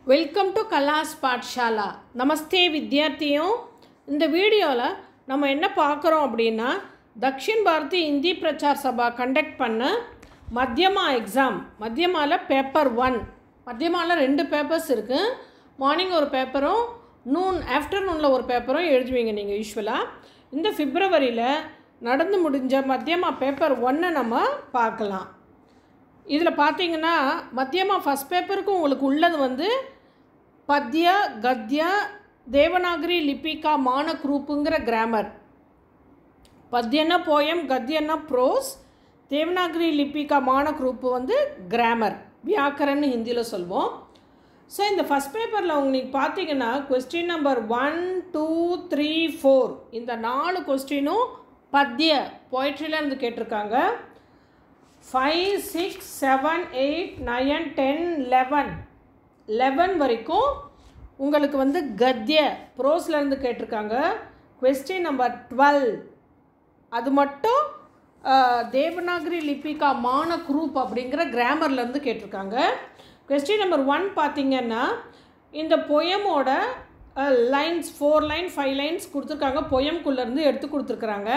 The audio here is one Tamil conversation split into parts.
வெல்கம் டு கலாஸ் பாட்ஷாலா நமஸ்தே வித்யார்த்தியும் இந்த வீடியோவில் நம்ம என்ன பார்க்குறோம் அப்படின்னா தக்ஷின் பாரதி இந்தி பிரச்சார் சபா கண்டக்ட் பண்ண மத்தியமா எக்ஸாம் மத்தியமாவில் பேப்பர் ஒன் மத்தியமாவில் ரெண்டு பேப்பர்ஸ் இருக்குது மார்னிங் ஒரு பேப்பரும் நூன் ஆஃப்டர்நூனில் ஒரு பேப்பரும் எழுதுவீங்க நீங்கள் யூஸ்வலாக இந்த பிப்ரவரியில் நடந்து முடிஞ்ச மத்தியமா பேப்பர் ஒன்னை நம்ம பார்க்கலாம் இதில் பார்த்தீங்கன்னா மத்தியமாக ஃபஸ்ட் பேப்பருக்கு உங்களுக்கு உள்ளது வந்து பத்ய கத்ய தேவநாகரி லிபிகா மான குரூப்புங்கிற கிராமர் பத்யன்னா போயம் கத்யன்னா ப்ரோஸ் தேவநாகரி லிபிகா மான குரூப்பு வந்து கிராமர் வியாக்கரன்னு ஹிந்தியில் சொல்வோம் ஸோ இந்த ஃபஸ்ட் பேப்பரில் உங்களுக்கு பார்த்தீங்கன்னா question number one two three four இந்த நாலு கொஸ்டினும் பத்ய போய்ட்ரியிலேருந்து கேட்டிருக்காங்க five six seven eight nine ten eleven eleven வரைக்கும் உங்களுக்கு வந்து கத்ய ப்ரோஸ்லேருந்து கேட்டிருக்காங்க கொஸ்டின் நம்பர் டுவெல் அது மட்டும் அஹ், தேவநாகரி லிபிகா மான குரூப் அப்படிங்கிற கிராமர்லேருந்து கேட்டிருக்காங்க கொஸ்டின் நம்பர் ஒன் பார்த்தீங்கன்னா இந்த பொயமோட lines four line five lines கொடுத்துருக்காங்க பொயம்குள்ளேருந்து எடுத்து கொடுத்துருக்குறாங்க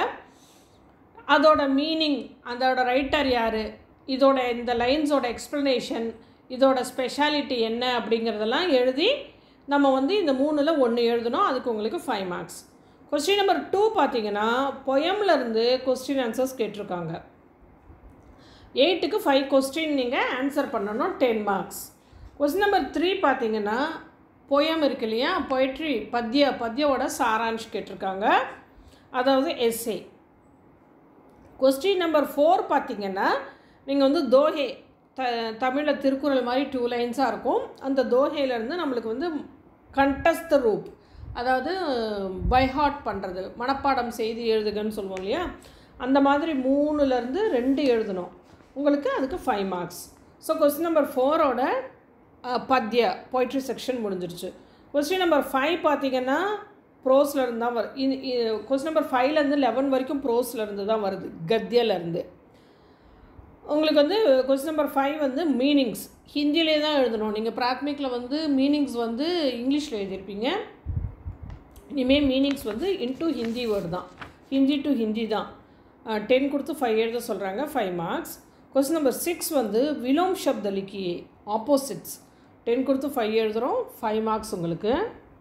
அதோட மீனிங் அதோட ரைட்டர் யார் இதோட இந்த லைன்ஸோட எக்ஸ்ப்ளனேஷன் இதோட ஸ்பெஷாலிட்டி என்ன அப்படிங்கிறதெல்லாம் எழுதி நம்ம வந்து இந்த மூணில் ஒன்று எழுதணும் அதுக்கு உங்களுக்கு five marks question number two பார்த்தீங்கன்னா பொயம்லேருந்து கொஸ்டின் ஆன்சர்ஸ் கேட்டிருக்காங்க எயிட்டுக்கு ஃபைவ் கொஸ்டின் நீங்கள் ஆன்சர் பண்ணணும் ten marks question number three பார்த்தீங்கன்னா பொயம் இருக்கு இல்லையா பொயட்ரி பத்ய பத்யோட சாரான்ஷ் கேட்டிருக்காங்க அதாவது எஸ்ஏ கொஸ்டின் நம்பர் ஃபோர் பார்த்தீங்கன்னா நீங்கள் வந்து தோஹே த தமிழில் திருக்குறள் மாதிரி டூ லைன்ஸாக இருக்கும் அந்த தோஹேலேருந்து நம்மளுக்கு வந்து கண்டஸ்த ரூப் அதாவது பைஹார்ட் பண்ணுறது மனப்பாடம் செய்தி எழுதுகன்னு சொல்லுவோம் இல்லையா அந்த மாதிரி மூணுலேருந்து ரெண்டு எழுதணும் உங்களுக்கு அதுக்கு five marks so question number ஃபோரோட பத்ய போய்ட்ரி செக்ஷன் முடிஞ்சிருச்சு கொஸ்டின் நம்பர் ஃபைவ் பார்த்தீங்கன்னா ப்ரோஸில் இருந்து தான் வரும் இது கொஸ்டின் நம்பர் ஃபைவ்லேருந்து லெவன் வரைக்கும் ப்ரோஸில் இருந்து தான் வருது கத்தியிலேருந்து உங்களுக்கு வந்து கொஸ்டின் நம்பர் ஃபைவ் வந்து மீனிங்ஸ் ஹிந்திலே தான் எழுதணும் நீங்கள் பிராத்மிக்கில் வந்து மீனிங்ஸ் வந்து இங்கிலீஷில் எழுதியிருப்பீங்க இனிமேல் மீனிங்ஸ் வந்து இன்டூ ஹிந்தி வேர்டு தான் ஹிந்தி டு ஹிந்தி தான் டென் கொடுத்து ஃபைவ் எழுத சொல்கிறாங்க five marks question number six வந்து விலோம் ஷப்த லிக்கியே ஆப்போசிட்ஸ் டென் கொடுத்து ஃபைவ் எழுதுகிறோம் ஃபைவ் மார்க்ஸ் உங்களுக்கு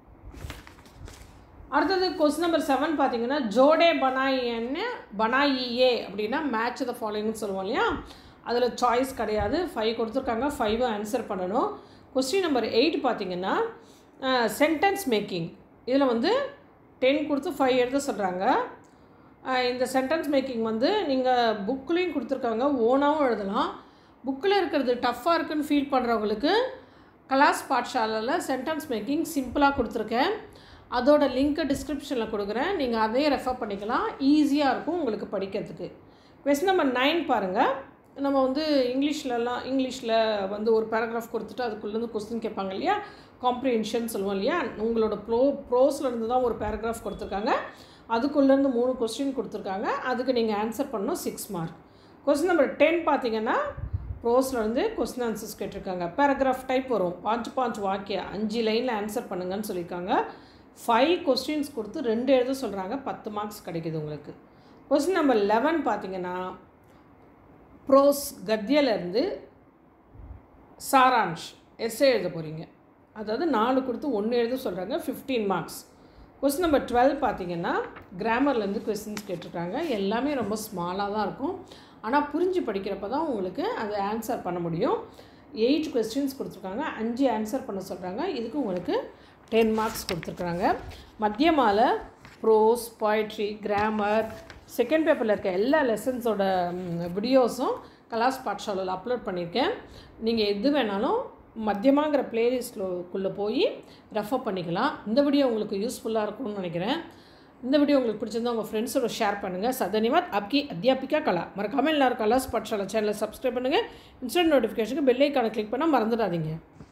அடுத்தது கொஸ்டின் நம்பர் செவன் பார்த்தீங்கன்னா ஜோடே பனாயின்னு பனாயியே அப்படின்னா மேட்ச் த ஃபாலோயிங்னு சொல்லுவோம் இல்லையா அதில் சாய்ஸ் கிடையாது ஃபைவ் கொடுத்துருக்காங்க ஃபைவ் ஆன்சர் பண்ணணும் கொஸ்டின் நம்பர் எயிட் பார்த்தீங்கன்னா சென்டென்ஸ் மேக்கிங் இதில் வந்து டென் கொடுத்து ஃபைவ் எழுத சொல்கிறாங்க இந்த சென்டென்ஸ் மேக்கிங் வந்து நீங்கள் புக்லேயும் கொடுத்துருக்காங்க ஓனாகவும் எழுதலாம் புக்கில் இருக்கிறது டஃப்பாக இருக்குன்னு ஃபீல் பண்ணுறவங்களுக்கு கலாஸ் பாட்ஷாலையில் சென்டென்ஸ் மேக்கிங் சிம்பிளாக கொடுத்துருக்கேன் அதோட லிங்க்கை டிஸ்கிரிப்ஷனில் கொடுக்குறேன் நீங்கள் அதையும் ரெஃபர் பண்ணிக்கலாம் ஈஸியாக இருக்கும் உங்களுக்கு படிக்கிறதுக்கு கொஸ்டின் நம்பர் நைன் பாருங்கள் நம்ம வந்து இங்கிலீஷ்லலாம் இங்கிலீஷில் வந்து ஒரு பேராகிராஃப் கொடுத்துட்டு அதுக்குள்ளேருந்து கொஸ்டின் கேட்பாங்க இல்லையா காம்ப்ரிஹென்ஷன் சொல்லுவோம் இல்லையா உங்களோட ப்ரோ ப்ரோஸ்லேருந்து தான் ஒரு பேராகிராஃப் கொடுத்துருக்காங்க அதுக்குள்ளேருந்து மூணு கொஸ்டின் கொடுத்துருக்காங்க அதுக்கு நீங்கள் ஆன்சர் பண்ணணும் six mark question number ten பார்த்தீங்கன்னா ப்ரோஸ்லேருந்து கொஸ்டின் ஆன்சர்ஸ் கேட்டிருக்காங்க பேராகிராஃப் டைப் வரும் பாஞ்சு பாஞ்சு வாக்கிய அஞ்சு லைனில் ஆன்சர் பண்ணுங்கன்னு சொல்லியிருக்காங்க ஃபைவ் கொஸ்டின்ஸ் கொடுத்து ரெண்டு எழுத சொல்கிறாங்க பத்து மார்க்ஸ் கிடைக்குது உங்களுக்கு கொஸ்டின் நம்பர் லெவன் பார்த்தீங்கன்னா ப்ரோஸ் கத்தியிலேருந்து சாரான்ஷ் எஸ்ஏ எழுத போகிறீங்க அதாவது நாலு கொடுத்து ஒன்று எழுத சொல்கிறாங்க fifteen marks question number twelve பார்த்தீங்கன்னா கிராமர்லேருந்து கொஸ்டின்ஸ் கேட்டிருக்காங்க எல்லாமே ரொம்ப ஸ்மாலாக தான் இருக்கும் ஆனால் புரிஞ்சு படிக்கிறப்ப தான் உங்களுக்கு அது ஆன்சர் பண்ண முடியும் எயிட் கொஸ்டின்ஸ் கொடுத்துருக்காங்க அஞ்சு ஆன்சர் பண்ண சொல்கிறாங்க இதுக்கு உங்களுக்கு டென் மார்க்ஸ் கொடுத்துருக்குறாங்க மத்தியமால ப்ரோஸ் poetry கிராமர் செகண்ட் பேப்பரில் இருக்க எல்லா லெசன்ஸோட வீடியோஸும் கலாஸ் பாட்ஷாலையில் அப்லோட் பண்ணியிருக்கேன் நீங்கள் எது வேணாலும் மத்தியமாங்கிற பிளேலிஸ்ட்குள்ளே போய் ரெஃபர் பண்ணிக்கலாம் இந்த வீடியோ உங்களுக்கு யூஸ்ஃபுல்லாக இருக்கும்னு நினைக்கிறேன் இந்த வீடியோ உங்களுக்கு பிடிச்சிருந்தா உங்கள் ஃப்ரெண்ட்ஸோட ஷேர் பண்ணுங்கள் சதனிவாத் அப்கி அத்தியாபிகா கலா மறக்காமல் எல்லாரும் கலாஸ் பாட்ஷாலா சேனலை சப்ஸ்கிரைப் பண்ணுங்கள் இன்ஸ்டன்ட் நோட்டிஃபிகேஷனுக்கு பெல் ஐக்கானை கிளிக் பண்ணால் மறந்துடாதீங்க